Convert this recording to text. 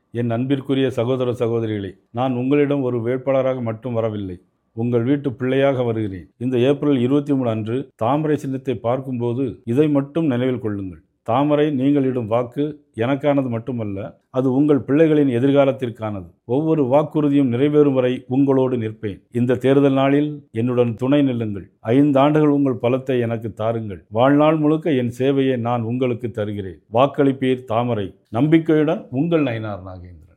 என் அன்பிற்குரிய சகோதர சகோதரிகளே நான் உங்களிடம் ஒரு வேட்பாளராக மட்டும் வரவில்லை உங்கள் வீட்டு பிள்ளையாக வருகிறேன் இந்த ஏப்ரல் இருபத்தி மூணு அன்று தாமரை சின்னத்தை பார்க்கும்போது இதை மட்டும் நினைவில் கொள்ளுங்கள் தாமரை நீங்கள் இடும் வாக்கு எனக்கானது மட்டுமல்ல அது உங்கள் பிள்ளைகளின் எதிர்காலத்திற்கானது ஒவ்வொரு வாக்குறுதியும் நிறைவேறும் வரை உங்களோடு நிற்பேன் இந்த தேர்தல் நாளில் என்னுடன் துணை நில்லுங்கள் ஐந்து ஆண்டுகள் உங்கள் பலத்தை எனக்கு தாருங்கள் வாழ்நாள் முழுக்க என் சேவையை நான் உங்களுக்கு தருகிறேன் வாக்களிப்பீர் தாமரை நம்பிக்கையுடன் உங்கள் நயினார் நாகேந்திரன்